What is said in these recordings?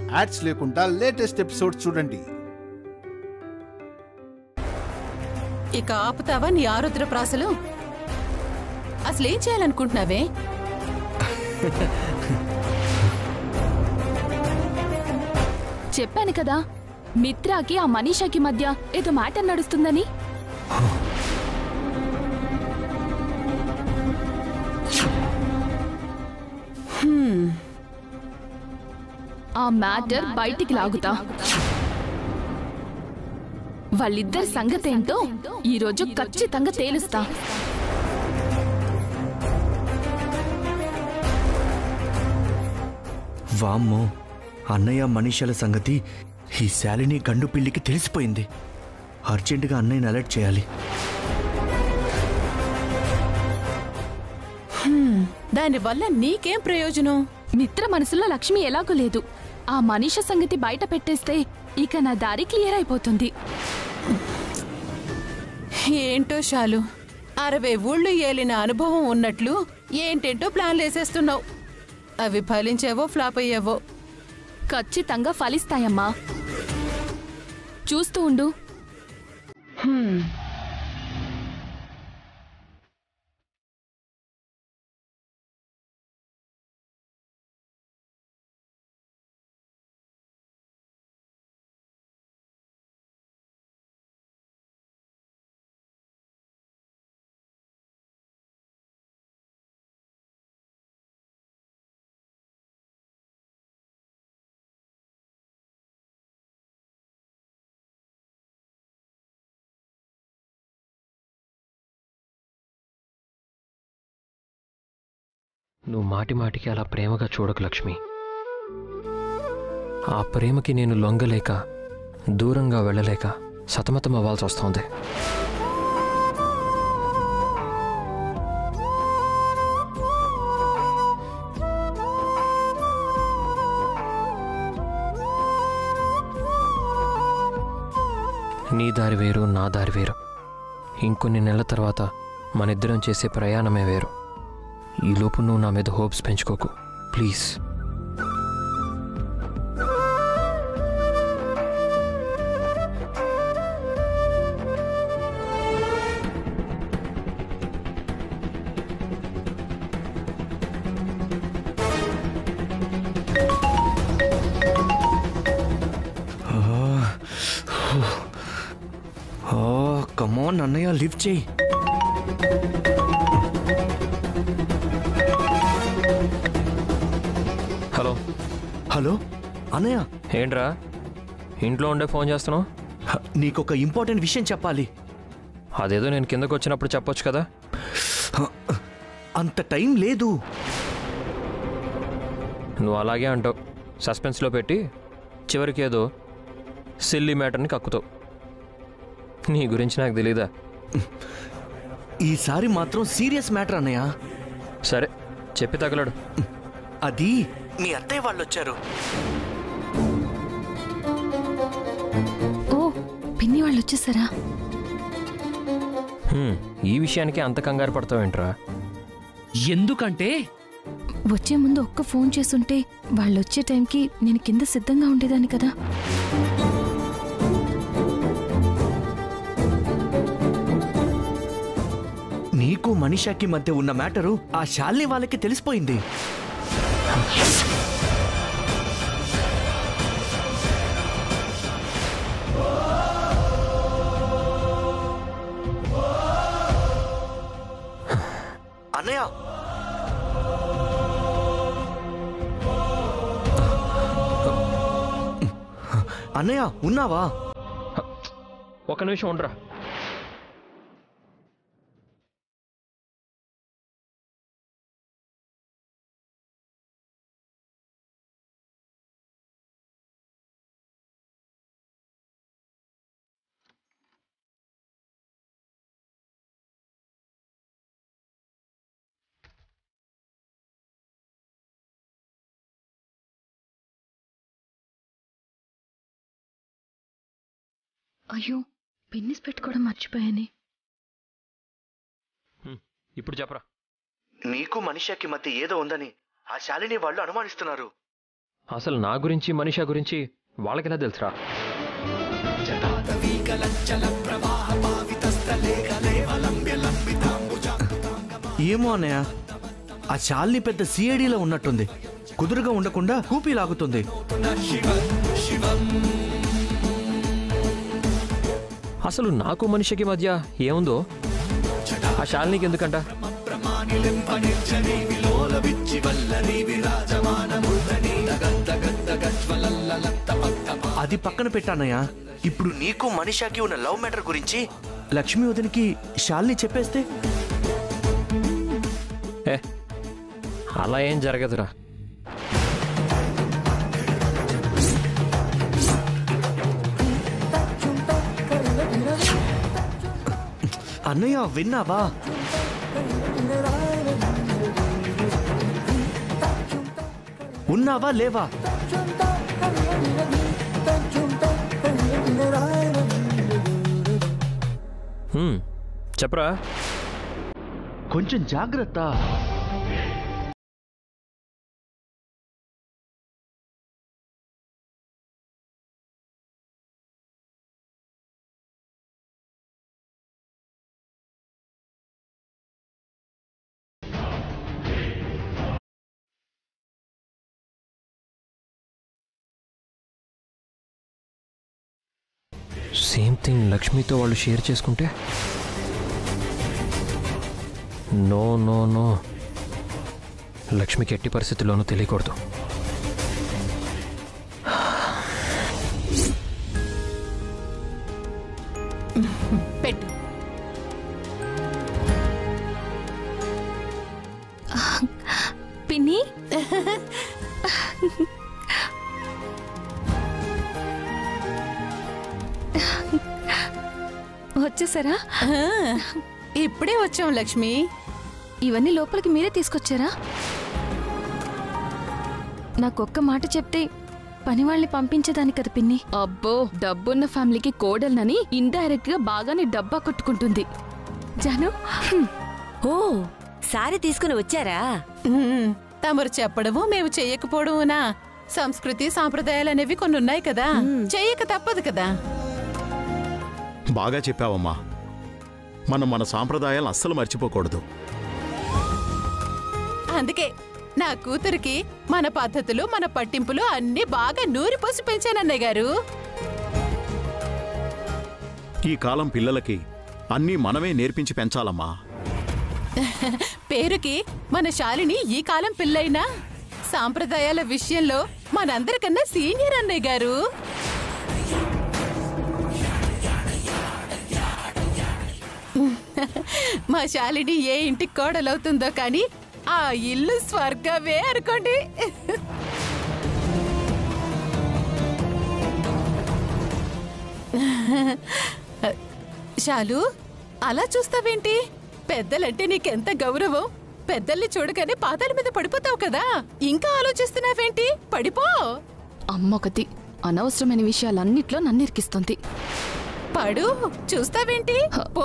Ads లేకుండా latest episode చూడండి ఇక ఆపుతావా నీ ఆరుద్ర ప్రాసలు అసలేం చేయాలనుకుంటున్నావే చెప్పాను కదా మిత్రాకి ఆ మనీషాకి మధ్య ఏదో మ్యాటర్ నడుస్తుందని ఆ మ్యాటర్ బయటికి లాగుతా వాళ్ళిద్దరి సంగతేంటో ఈరోజు ఖచ్చితంగా తేలుస్తా వామ్మో అన్నయ్య మనీషాల సంగతి ఈ శాలిని గండు పిల్లికి తెలిసిపోయింది అర్జెంటుగా అన్నయ్యని అలర్ట్ చేయాలి దానివల్ల నీకేం ప్రయోజనం మిత్ర మనసులో లక్ష్మి ఎలాగూ లేదు ఆ మనీష సంగతి బయట పెట్టేస్తే ఇక నా దారి క్లియర్ అయిపోతుంది ఏంటో షాలు అరవై ఊళ్ళు ఏలిన అనుభవం ఉన్నట్లు ఏంటేంటో ప్లాన్లు వేసేస్తున్నావు అవి ఫలించేవో ఫ్లాప్ అయ్యేవో ఖచ్చితంగా ఫలిస్తాయమ్మా చూస్తూ ఉండు నువ్వు మాటి మాటికి అలా ప్రేమగా చూడకు లక్ష్మి ఆ ప్రేమకి నేను లొంగలేక దూరంగా వెళ్ళలేక సతమతం అవ్వాల్సి వస్తోంది నీ దారి వేరు నా దారి వేరు ఇంకొన్ని నెలల తర్వాత మనిద్దరం చేసే ప్రయాణమే వేరు ఈలోపు నువ్వు నా మీద హోప్స్ పెంచుకోకు ప్లీజ్ కమోన్ అన్నయ్య లిఫ్ట్ చేయి హలో హలో అన్నయ్య ఏంట్రా ఇంట్లో ఉండే ఫోన్ చేస్తున్నావు హ, నీకొక ఇంపార్టెంట్ విషయం చెప్పాలి అదేదో నేను కిందకు వచ్చినప్పుడు చెప్పొచ్చు కదా హ, అంత టైం లేదు నువ్వు అలాగే అంటావు సస్పెన్స్లో పెట్టి చివరికి ఏదో సిల్లీ మ్యాటర్ని కక్కుతావు నీ గురించి నాకు తెలీదా ఈసారి మాత్రం సీరియస్ మ్యాటర్ అన్నయ్య సరే చెప్పి తగలడు అది మీ అత్తయ్య వాళ్ళు వచ్చారు ఓ పిన్ని వాళ్ళు వచ్చేసారా హ్మ్, ఈ విషయానికి అంత కంగారు పడతావేంట్రా ఎందుకంటే వచ్చే ముందు ఒక్క ఫోన్ చేసుంటే వాళ్ళు వచ్చే టైంకి నేను కింద సిద్ధంగా ఉండేదాన్ని కదా నీకు మనీషాకి మధ్య ఉన్న మ్యాటరు ఆ శాలిని వాళ్ళకి తెలిసిపోయింది అన్నయ్య అన్నయ్య ఉన్నావా ఒక నిమిషం ఉండరా అయ్యో పిన్నిస్ పెట్టుకోవడం మర్చిపోయానే ఇప్పుడు చెప్పరా నీకు మనీషాకి మధ్య ఏదో ఉందని ఆ శాలిని వాళ్ళు అనుమానిస్తున్నారు అసలు నా గురించి మనిషా గురించి వాళ్ళకెలా తెలుసురా ఏమో అన్నయ్య ఆ శాలిని పెద్ద సిఐడిలో ఉన్నట్టుంది కుదురుగా ఉండకుండా కూపి లాగుతుంది అసలు నాకు మనిషికి మధ్య ఏముందో ఆ శాలినికి ఎందుకంట అది పక్కన పెట్టానయ్య ఇప్పుడు నీకు మనిషాకి ఉన్న లవ్ మ్యాటర్ గురించి లక్ష్మీ వదినికి శాలిని చెప్పేస్తే ఏ అలా ఏం జరగదురా అన్నయ్య విన్నావా ఉన్నావా లేవా హ్మ్, చెప్పరా కొంచెం జాగ్రత్త సేమ్ థింగ్ లక్ష్మితో వాళ్ళు షేర్ చేసుకుంటే నో నో నో లక్ష్మికి ఎట్టి పరిస్థితుల్లోనూ తెలియకూడదు పెట్టు పిన్ని వచ్చేసారా ఆ, ఇప్పుడే వచ్చాం లక్ష్మి ఇవన్నీ లోపలికి మీరే తీసుకొచ్చారా నాకొక్క మాట చెప్తే పని వాళ్ళని పంపించేదాని కదా పిన్ని అబ్బో డబ్బున్న ఫ్యామిలీకి కోడల్నని ఇండైరెక్ట్ గా బాగానే డబ్బా కొట్టుకుంటుంది జాను హ్మ్. ఓ సారీ తీసుకుని వచ్చారా ఉమ్, తమరు చెప్పడము మేము చెయ్యకపోవడమునా సంస్కృతి సాంప్రదాయాలు అనేవి కొన్ని ఉన్నాయి కదా చెయ్యక తప్పదు కదా బాగా చెప్పావమ్మా మనం మన సాంప్రదాయాలు అస్సలు మర్చిపోకూడదు అందుకే నా కూతురికి మన పద్ధతులు మన పట్టింపులు అన్ని బాగా నూరిపోసి పెంచానన్నయ్య గారు ఈ కాలం పిల్లలకి అన్నీ మనమే నేర్పించి పెంచాలమ్మా పేరుకి మన శాలిని ఈ కాలం పిల్లైనా సాంప్రదాయాల విషయంలో మనందరికన్నా సీనియర్ అన్నయ్య గారు మా శాలిని ఏ ఇంటికి కోడలవుతుందో కానీ ఆ ఇల్లు స్వర్గమే అనుకోండి శాలు అలా చూస్తావేంటి పెద్దలంటే నీకెంత గౌరవం పెద్దల్ని చూడగానే పాదాల మీద పడిపోతావు కదా ఇంకా ఆలోచిస్తున్నావేంటి పడిపో అమ్మొకతి అనవసరమైన విషయాలన్నిట్లో నన్ను ఇరికిస్తుంది పడు చూస్తావేంటి పో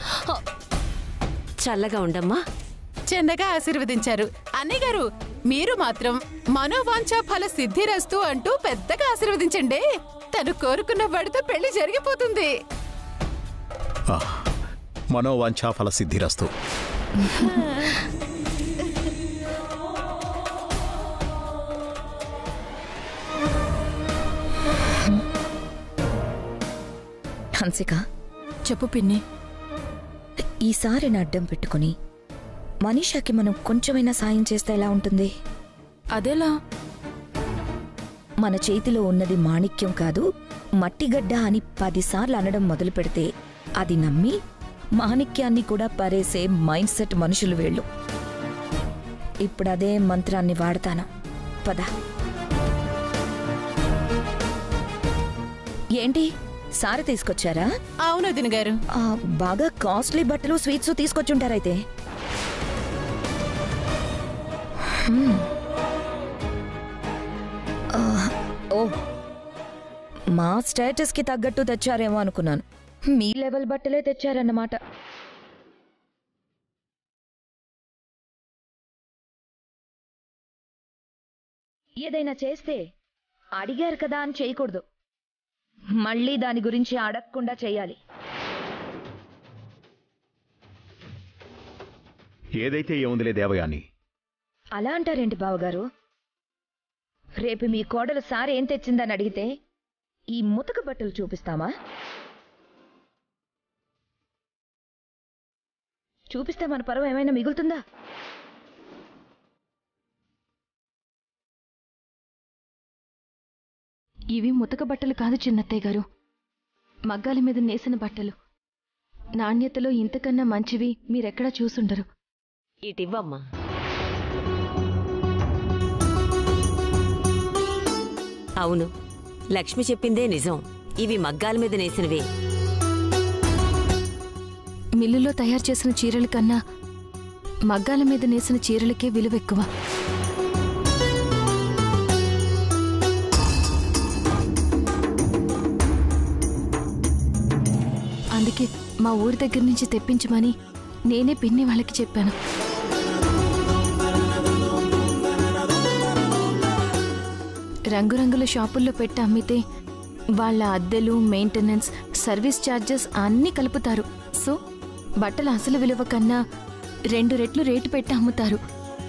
చల్లగా ఉండమ్మా చిన్నగా ఆశీర్వదించారు అన్నయ్య గారు మీరు మాత్రం మనోవాంఛ ఫల సిద్ధిరస్తు అంటూ పెద్దగా ఆశీర్వదించండి తను కోరుకున్న వాడితో పెళ్లి జరిగిపోతుంది ఆ, మనోవాంఛా ఫల సిద్ధిరస్తు హన్సిక చెప్పు పిన్ని ఈసారి నా అడ్డం పెట్టుకుని మనీషాకి మనం కొంచెమైనా సాయం చేస్తే ఎలా ఉంటుంది అదేలా మన చేతిలో ఉన్నది మాణిక్యం కాదు మట్టిగడ్డ అని పదిసార్లు అనడం మొదలు పెడితే అది నమ్మి మాణిక్యాన్ని కూడా పరేసే మైండ్ సెట్ మనుషులు వీళ్ళు ఇప్పుడు అదే మంత్రాన్ని వాడతాను పద ఏంటి సారి తీసుకొచ్చారా అవును వదిన గారు ఆ, బాగా కాస్ట్లీ బట్టలు స్వీట్స్ తీసుకొచ్చుంటారైతే హ్మ్. ఆ, ఓ మా స్టేటస్కి తగ్గట్టు తెచ్చారేమో అనుకున్నాను మీ లెవెల్ బట్టలే తెచ్చారన్నమాట ఏదైనా చేస్తే అడిగారు కదా అని చేయకూడదు మళ్ళీ దాని గురించి అడగకుండా చేయాలి ఏదైతే ఏముందిలే దేవయాని అలా అంటారేంటి బావగారు రేపు మీ కోడలు సారి ఏం తెచ్చిందని అడిగితే ఈ ముతక బట్టలు చూపిస్తామా చూపిస్తే మన పరువు ఏమైనా మిగులుతుందా ఇవి ముతక బట్టలు కాదు చిన్నత్తయ్య గారు మగ్గాల మీద నేసిన బట్టలు నాణ్యతలో ఇంతకన్నా మంచివి మీరెక్కడా చూసుండరు ఇటివ్వమ్మా అవును లక్ష్మి చెప్పిందే నిజం ఇవి మగ్గాల మీద నేసినవే మిల్లులో తయారు చేసిన చీరల కన్నా మగ్గాల మీద నేసిన చీరలకే విలువ ఎక్కువ అందుకే మా ఊరి దగ్గర నుంచి తెప్పించమని నేనే పిన్ని వాళ్ళకి చెప్పాను రంగురంగుల షాపుల్లో పెట్టి అమ్మితే వాళ్ళ అద్దెలు మెయింటెనెన్స్ సర్వీస్ ఛార్జెస్ అన్నీ కలుపుతారు సో బట్టల అసలు విలువ కన్నా రెండు రెట్లు రేటు పెట్టి అమ్ముతారు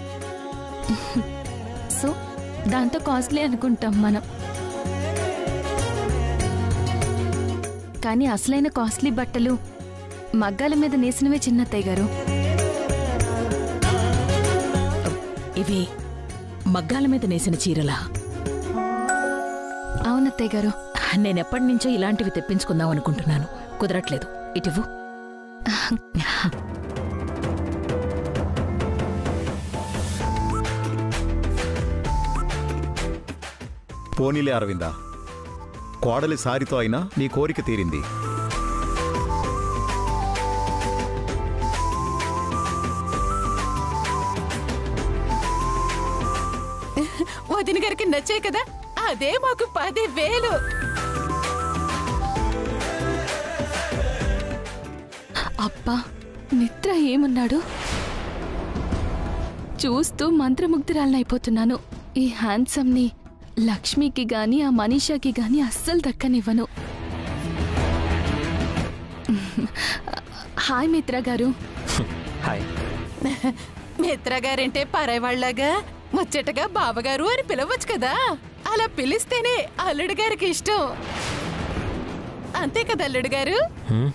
సో దాంతో కాస్ట్లీ అనుకుంటాం మనం కానీ అసలైన కాస్ట్లీ బట్టలు మగ్గాల మీద నేసినవే చిన్నత్తయ్య గారు ఇవి మగ్గాల మీద నేసిన చీరలా అవునత్తయ్య గారు నేనెప్పటి నుంచో ఇలాంటివి తెప్పించుకుందాం అనుకుంటున్నాను కుదరట్లేదు ఇటివ్వు పోనీలే అరవింద కోడలి సారితో అయినా నీ కోరిక తీరింది వదిన గారికి నచ్చాయి కదా అదే మాకు పది వేలు అబ్బా మిత్ర ఏమన్నాడు చూస్తూ మంత్రముగ్ధురాలనైపోతున్నాను ఈ హ్యాండ్సమ్ని లక్ష్మికి గాని ఆ మనీషాకి గాని అస్సలు దక్కనివ్వను హాయ్ మిత్ర గారు హాయ్ మిత్ర గారంటే పరాయవాళ్లాగా ముచ్చటగా బావగారు అని పిలవచ్చు కదా అలా పిలిస్తేనే అల్లుడు గారికి ఇష్టం అంతే కదా అల్లుడు గారు హ్మ్?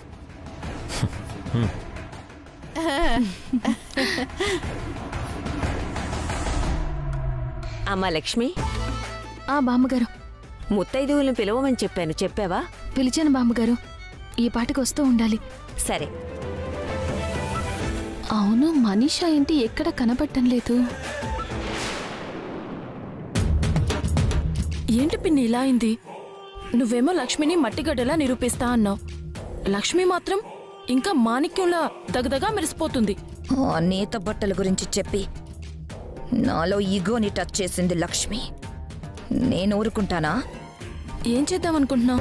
అమ్మా లక్ష్మి ఆ బామ్మగారు ముత్తైదువులను పిలవమని చెప్పాను చెప్పావా పిలిచాను బామ్మగారు ఈ పాటకు వస్తూ ఉండాలి సరే అవును మనీషా ఏంటి ఎక్కడ కనపడటం లేదు ఏంటి పిన్ని ఇలా అయింది నువ్వేమో లక్ష్మిని మట్టిగడ్డలా నిరూపిస్తా అన్నావు లక్ష్మి మాత్రం ఇంకా మాణిక్యంలా దగదగా మెరిసిపోతుంది ఆ నేత బట్టల గురించి చెప్పి నాలో ఈగోని టచ్ చేసింది లక్ష్మి నేను ఊరుకుంటానా ఏం చేద్దామనుకుంటున్నావు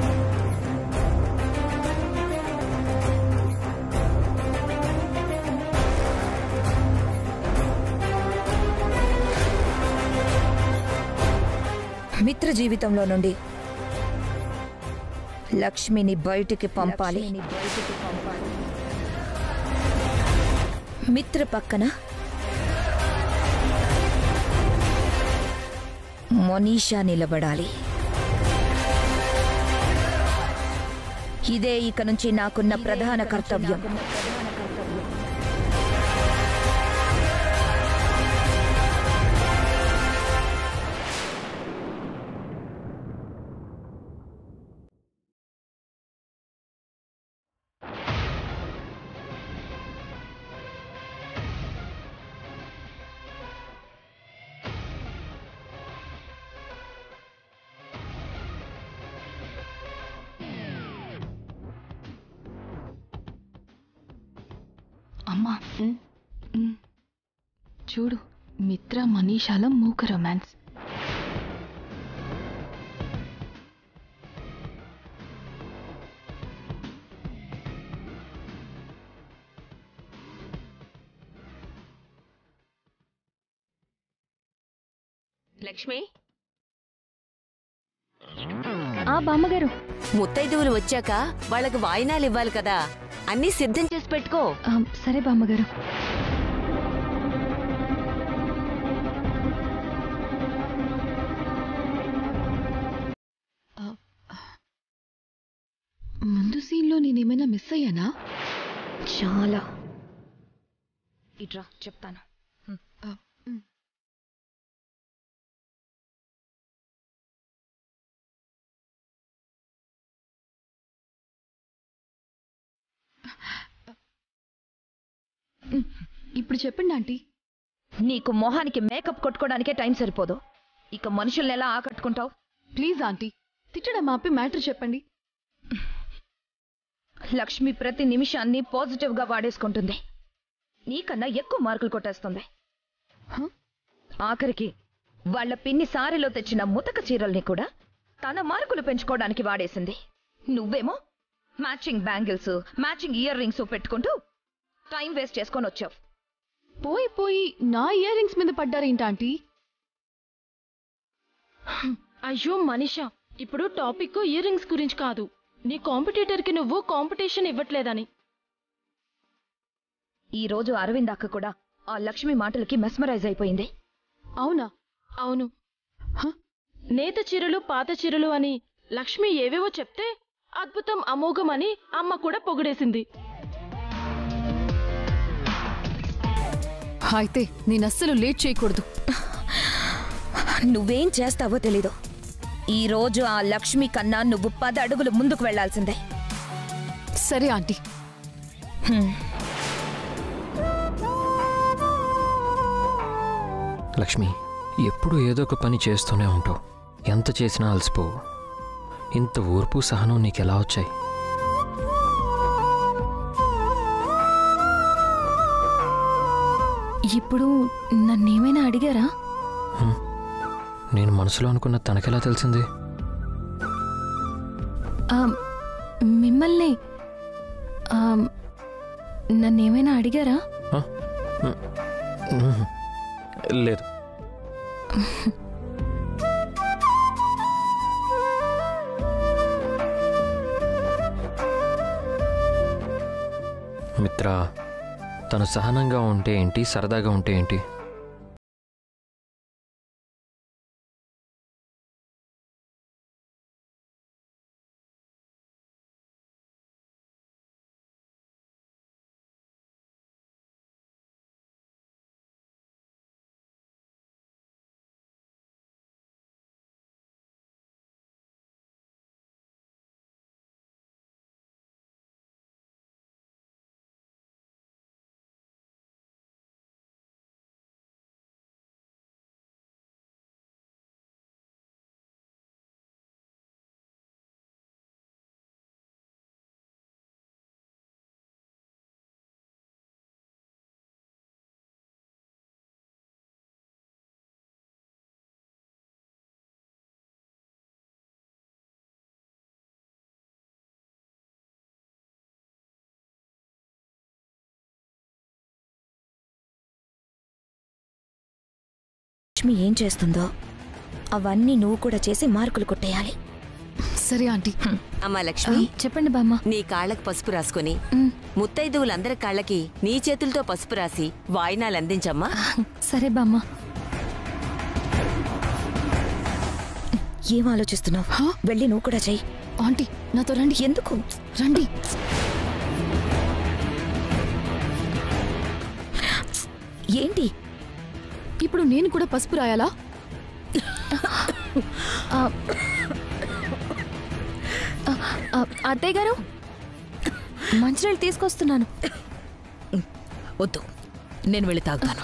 మిత్ర జీవితంలో నుండి లక్ష్మిని బయటికి పంపాలి మిత్ర పక్కన మొనీషా నిలబడాలి ఇదే ఇక నుంచి నాకున్న ప్రధాన కర్తవ్యం అమ్మా ఉమ్. చూడు మిత్ర మనీషాల మూక రొమాన్స్ లక్ష్మి ఆ బామ్మగారు ముత్తైదువులు వచ్చాక వాళ్ళకి వాయినాలు ఇవ్వాలి కదా అన్నీ సిద్ధం చేసి పెట్టుకో ఆ, సరే బామ్మగారు ముందు సీన్లో నేనేమైనా మిస్ అయ్యానా చాలా ఇట్రా చెప్తాను ఇప్పుడు చెప్పండి ఆంటీ నీకు మొహానికి మేకప్ కొట్టుకోవడానికే టైం సరిపోదు ఇక మనుషుల్ని ఎలా ఆకట్టుకుంటావు ప్లీజ్ ఆంటీ తిట్టడం ఆపి మ్యాటర్ చెప్పండి లక్ష్మి ప్రతి నిమిషాన్ని పాజిటివ్ గా వాడేసుకుంటుంది నీకన్నా ఎక్కువ మార్కులు కొట్టేస్తుంది హ? ఆఖరికి వాళ్ళ పిన్ని సారిలో తెచ్చిన ముతక చీరల్ని కూడా తన మార్కులు పెంచుకోవడానికి వాడేసింది నువ్వేమో matching bangles matching earrings పెట్టుకుంటూ టైం వేస్ట్ చేసుకొని వచ్చావు పోయి పోయి నా ఇయర్ రింగ్స్ మీద పడ్డారేంటి ఆంటీ అయ్యో మనిషా ఇప్పుడు టాపిక్ ఇయర్ రింగ్స్ గురించి కాదు నీ కాంపిటీటర్కి నువ్వు కాంపిటీషన్ ఇవ్వట్లేదని ఈ రోజు అరవింద్ అక్క కూడా ఆ లక్ష్మి మాటలకి మెస్మరైజ్ అయిపోయింది అవునా అవును హ? నేత చీరలు పాత చీరలు అని లక్ష్మి ఏవేవో చెప్తే అద్భుతం అమోఘం అని అమ్మ కూడా పొగిడేసింది అయితే నేను అస్సలు లేట్ చేయకూడదు నువ్వేం చేస్తావో తెలీదు ఈ రోజు ఆ లక్ష్మి కన్నా నువ్వు పది అడుగులు ముందుకు వెళ్లాల్సిందే సరే ఆంటీ లక్ష్మి ఎప్పుడు ఏదో ఒక పని చేస్తూనే ఉంటావు ఎంత చేసినా అలసిపోవు ఇంత ఓర్పు సహనం నీకెలా వచ్చాయి ఇప్పుడు నన్నేమైనా అడిగారా నేను మనసులో అనుకున్న తనకెలా తెలిసింది ఆ, మిమ్మల్ని ఆ, నన్నేమైనా అడిగారా ఆ? ఉమ్. లేదు మిత్ర తను సహనంగా ఉంటే ఏంటి సరదాగా ఉంటే ఏంటి లక్ష్మి ఏం చేస్తుందో అవన్నీ నువ్వు కూడా చేసి మార్కులు కొట్టేయాలి సరే ఆంటీ అమ్మా ఆ, లక్ష్మి చెప్పండి బామ్మ నీ కాళ్ళకి పసుపు రాసుకొని ఉమ్, ముత్తైదువులందరి కాళ్ళకి నీ చేతులతో పసుపు రాసి వాయినాలు అందించమ్మా సరే బామ్మ ఏం ఆలోచిస్తున్నావు వెళ్ళి నువ్వు కూడా చెయ్యి ఆంటీ నాతో రండి ఎందుకు రండి ఏంటి ఇప్పుడు నేను కూడా పసుపు రాయాలా ఆ, ఆ, అత్తయ్య గారు మంచినీళ్ళు తీసుకొస్తున్నాను వద్దు నేను వెళ్ళి తాగుతాను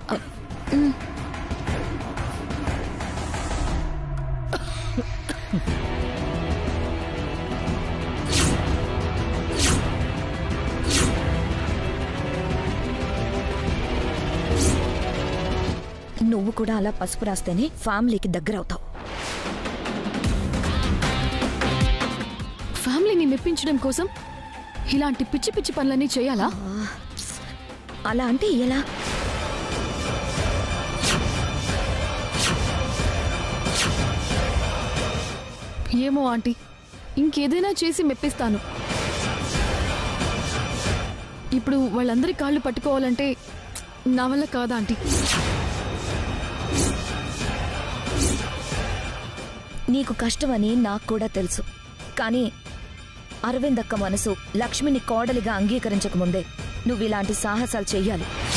నువ్వు కూడా అలా పసుపు రాస్తేనే ఫ్యామిలీకి దగ్గర అవుతావు ఫ్యామిలీని మెప్పించడం కోసం ఇలాంటి పిచ్చి పిచ్చి పనులన్నీ చేయాలా అలా అంటే ఎలా ఏమో ఆంటీ ఇంకేదైనా చేసి మెప్పిస్తాను ఇప్పుడు వాళ్ళందరి కాళ్ళు పట్టుకోవాలంటే నా వల్ల కాదా ఆంటీ నీకు కష్టమని నాకు కూడా తెలుసు కానీ అరవింద్ అక్క మనసు లక్ష్మిని కోడలిగా అంగీకరించకముందే నువ్వు ఇలాంటి సాహసాలు చెయ్యాలి